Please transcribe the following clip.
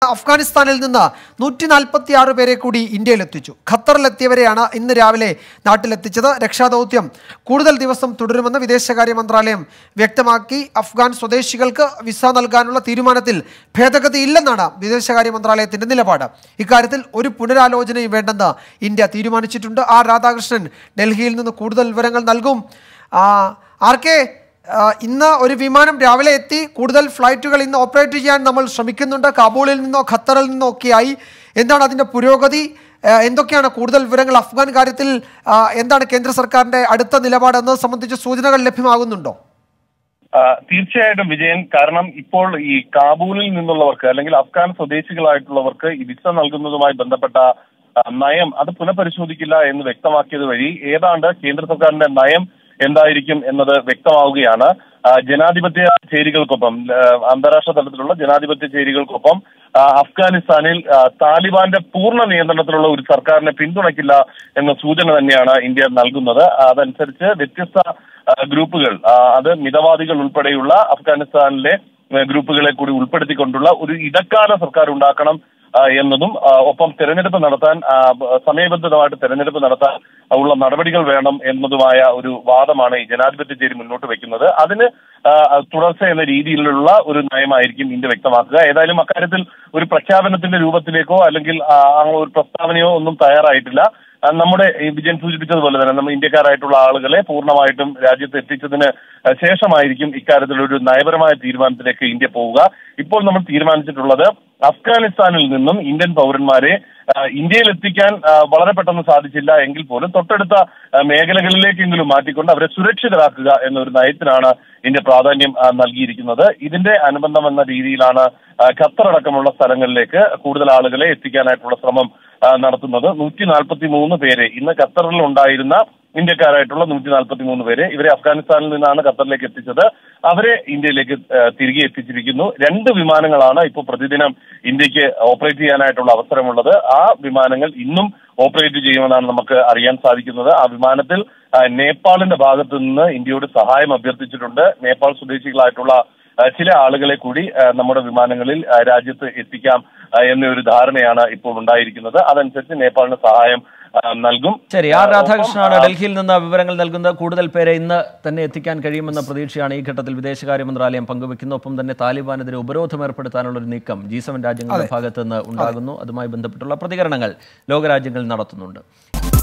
അഫ്ഗാനിസ്ഥാനിൽ നിന്ന് നൂറ്റി നാൽപ്പത്തി ആറ് പേരെ കൂടി ഇന്ത്യയിലെത്തിച്ചു ഖത്തറിലെത്തിയവരെയാണ് ഇന്ന് രാവിലെ നാട്ടിലെത്തിച്ചത് രക്ഷാദൗത്യം കൂടുതൽ ദിവസം തുടരുമെന്ന് വിദേശകാര്യ മന്ത്രാലയം വ്യക്തമാക്കി അഫ്ഗാൻ സ്വദേശികൾക്ക് വിസ നൽകാനുള്ള തീരുമാനത്തിൽ ഭേദഗതി ഇല്ലെന്നാണ് വിദേശകാര്യ മന്ത്രാലയത്തിന്റെ നിലപാട് ഇക്കാര്യത്തിൽ ഒരു പുനരാലോചനയും വേണ്ടെന്ന് ഇന്ത്യ തീരുമാനിച്ചിട്ടുണ്ട് ആർ രാധാകൃഷ്ണൻ ഡൽഹിയിൽ നിന്ന് കൂടുതൽ വിവരങ്ങൾ നൽകും ആ, ആർ കെ ആ, ഇന്ന് ഒരു വിമാനം രാവിലെ എത്തി കൂടുതൽ ഫ്ലൈറ്റുകൾ ഇന്ന് ഓപ്പറേറ്റ് ചെയ്യാൻ നമ്മൾ ശ്രമിക്കുന്നുണ്ട് കാബൂളിൽ നിന്നോ ഖത്തറിൽ നിന്നോ ഒക്കെയായി എന്താണ് അതിൻ്റെ പുരോഗതി ആ, എന്തൊക്കെയാണ് കൂടുതൽ വിവരങ്ങൾ അഫ്ഗാൻ കാര്യത്തിൽ ആ, എന്താണ് കേന്ദ്ര സർക്കാരിൻ്റെ അടുത്ത നിലപാട് എന്നത് സംബന്ധിച്ച് സൂചനകൾ ലഭ്യമാകുന്നുണ്ടോ ആ, തീർച്ചയായിട്ടും വിജയൻ കാരണം ഇപ്പോൾ ഈ കാബൂളിൽ നിന്നുള്ളവർക്ക് അല്ലെങ്കിൽ അഫ്ഗാൻ സ്വദേശികളായിട്ടുള്ളവർക്ക് ഈ വിസ നൽകുന്നതുമായി ബന്ധപ്പെട്ട ആ, നയം അത് പുനഃപരിശോധിക്കില്ല എന്ന് വ്യക്തമാക്കിയത് വഴി ഏതാണ്ട് കേന്ദ്ര സർക്കാരിന്റെ നയം എന്തായിരിക്കും എന്നത് വ്യക്തമാവുകയാണ് ആ, ജനാധിപത്യ ചേരികൾക്കൊപ്പം ആ, അന്താരാഷ്ട്ര തലത്തിലുള്ള ജനാധിപത്യ ചേരികൾക്കൊപ്പം ആ, അഫ്ഗാനിസ്ഥാനിൽ ആ, താലിബാന്റെ പൂർണ്ണ നിയന്ത്രണത്തിലുള്ള ഒരു സർക്കാരിനെ പിന്തുണയ്ക്കില്ല എന്ന സൂചന തന്നെയാണ് ഇന്ത്യ നൽകുന്നത് അതനുസരിച്ച് വ്യത്യസ്ത ആ, ഗ്രൂപ്പുകൾ ആ, അത് മിതവാദികൾ ഉൾപ്പെടെയുള്ള അഫ്ഗാനിസ്ഥാനിലെ ആ, ഗ്രൂപ്പുകളെ കൂടി ഉൾപ്പെടുത്തിക്കൊണ്ടുള്ള ഒരു ഇടക്കാല സർക്കാർ ഉണ്ടാക്കണം ആ, എന്നതും ആ, ഒപ്പം തെരഞ്ഞെടുപ്പ് നടത്താൻ ആ, ബ- സമയബന്ധിതമായിട്ട് തെരഞ്ഞെടുപ്പ് നടത്താൻ ഉള്ള നടപടികൾ വേണം എന്നതുമായ ഒരു വാദമാണ് ഈ ജനാധിപത്യ ചേരി മുന്നോട്ട് വെക്കുന്നത് അതിന് ആ, തുടർച്ച എന്ന രീതിയിലുള്ള ഒരു നയമായിരിക്കും ഇന്ത്യ വ്യക്തമാക്കുക ഏതായാലും അക്കാര്യത്തിൽ ഒരു പ്രഖ്യാപനത്തിന്റെ രൂപത്തിലേക്കോ അല്ലെങ്കിൽ ആ, ആ ഒരു പ്രസ്താവനയോ ഒന്നും തയ്യാറായിട്ടില്ല ആ, നമ്മുടെ ഈ വിജയൻ സൂചിപ്പിച്ചതുപോലെ തന്നെ നമ്മൾ ഇന്ത്യക്കാരായിട്ടുള്ള ആളുകളെ പൂർണ്ണമായിട്ടും രാജ്യത്ത് എത്തിച്ചതിന് ആ, ശേഷമായിരിക്കും ഇക്കാര്യത്തിലൊരു നയപരമായ തീരുമാനത്തിലേക്ക് ഇന്ത്യ പോവുക ഇപ്പോൾ നമ്മൾ തീരുമാനിച്ചിട്ടുള്ളത് അഫ്ഗാനിസ്ഥാനിൽ നിന്നും ഇന്ത്യൻ പൗരന്മാരെ ആ, ഇന്ത്യയിൽ എത്തിക്കാൻ ആ, വളരെ പെട്ടെന്ന് സാധിച്ചില്ല എങ്കിൽ പോലും തൊട്ടടുത്ത ആ, മേഖലകളിലേക്കെങ്കിലും മാറ്റിക്കൊണ്ട് അവരെ സുരക്ഷിതരാക്കുക എന്നൊരു നയത്തിനാണ് ഇന്ത്യ പ്രാധാന്യം ആ, നൽകിയിരിക്കുന്നത് ഇതിന്റെ അനുബന്ധം എന്ന രീതിയിലാണ് ആ, ഖത്തർ അടക്കമുള്ള സ്ഥലങ്ങളിലേക്ക് കൂടുതൽ ആളുകളെ എത്തിക്കാനായിട്ടുള്ള ശ്രമം ആ, നടത്തുന്നത് നൂറ്റി നാൽപ്പത്തി മൂന്ന് പേരെ ഇന്ന് ഖത്തറിൽ ഉണ്ടായിരുന്ന ഇന്ത്യക്കാരായിട്ടുള്ള നൂറ്റി നാൽപ്പത്തി മൂന്ന് പേരെ ഇവരെ അഫ്ഗാനിസ്ഥാനിൽ നിന്നാണ് ഖത്തറിലേക്ക് എത്തിച്ചത് അവരെ ഇന്ത്യയിലേക്ക് ആ, തിരികെ എത്തിച്ചിരിക്കുന്നു രണ്ട് വിമാനങ്ങളാണ് ഇപ്പോൾ പ്രതിദിനം ഇന്ത്യക്ക് ഓപ്പറേറ്റ് ചെയ്യാനായിട്ടുള്ള അവസരമുള്ളത് ആ വിമാനങ്ങൾ ഇന്നും ഓപ്പറേറ്റ് ചെയ്യുമെന്നാണ് നമുക്ക് അറിയാൻ സാധിക്കുന്നത് ആ വിമാനത്തിൽ ആ, നേപ്പാളിന്റെ ഭാഗത്തു നിന്ന് ഇന്ത്യയോട് സഹായം അഭ്യർത്ഥിച്ചിട്ടുണ്ട് നേപ്പാൾ സ്വദേശികളായിട്ടുള്ള ആ, ചില ആളുകളെ കൂടി ആ, നമ്മുടെ വിമാനങ്ങളിൽ ആ, രാജ്യത്ത് എത്തിക്കാം ആ, എന്നൊരു ധാരണയാണ് ഇപ്പോൾ ഉണ്ടായിരിക്കുന്നത് അതനുസരിച്ച് നേപ്പാളിന് സഹായം ആ, നൽകും ശരി ആർ ആ, രാധാകൃഷ്ണനാണ് ഒപ്പം, ആ, ഡൽഹിയിൽ നിന്ന് വിവരങ്ങൾ നൽകുന്നത് കൂടുതൽ പേരെ ഇന്ന് തന്നെ എത്തിക്കാൻ കഴിയുമെന്ന പ്രതീക്ഷയാണ് ഈ ഘട്ടത്തിൽ വിദേശകാര്യ മന്ത്രാലയം പങ്കുവെക്കുന്നത് ഒപ്പം തന്നെ താലിബാനെതിരെ ഉപരോധം ഏർപ്പെടുത്താനുള്ള ഒരു നീക്കം ജി സെവൻ രാജ്യങ്ങളുടെ ഭാഗത്ത് നിന്ന് ഉണ്ടാകുന്നു അതുമായി ബന്ധപ്പെട്ടുള്ള പ്രതികരണങ്ങൾ ലോകരാജ്യങ്ങൾ നടത്തുന്നുണ്ട്